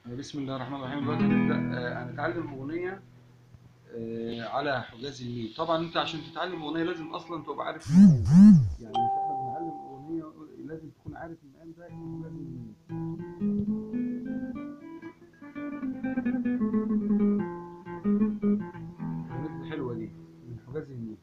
بسم الله الرحمن الرحيم دلوقتي هنبدأ آه، هنتعلم أغنية آه، على حجاز النيل طبعا أنت عشان تتعلم أغنية لازم أصلا تبقى عارف المقام يعني مش احنا بنتعلم أغنية لازم تكون عارف المقام ده اسمه حجاز النيل أغنية الحلوة دي من حجاز النيل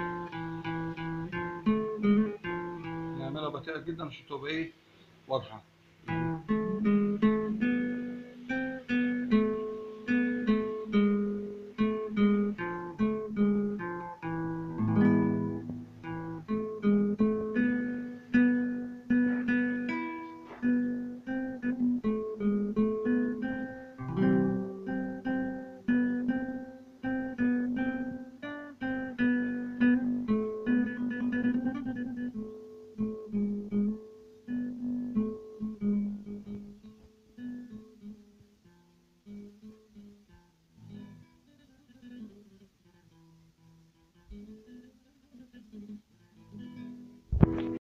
نعملها بطيئة جدا عشان تبقى إيه واضحة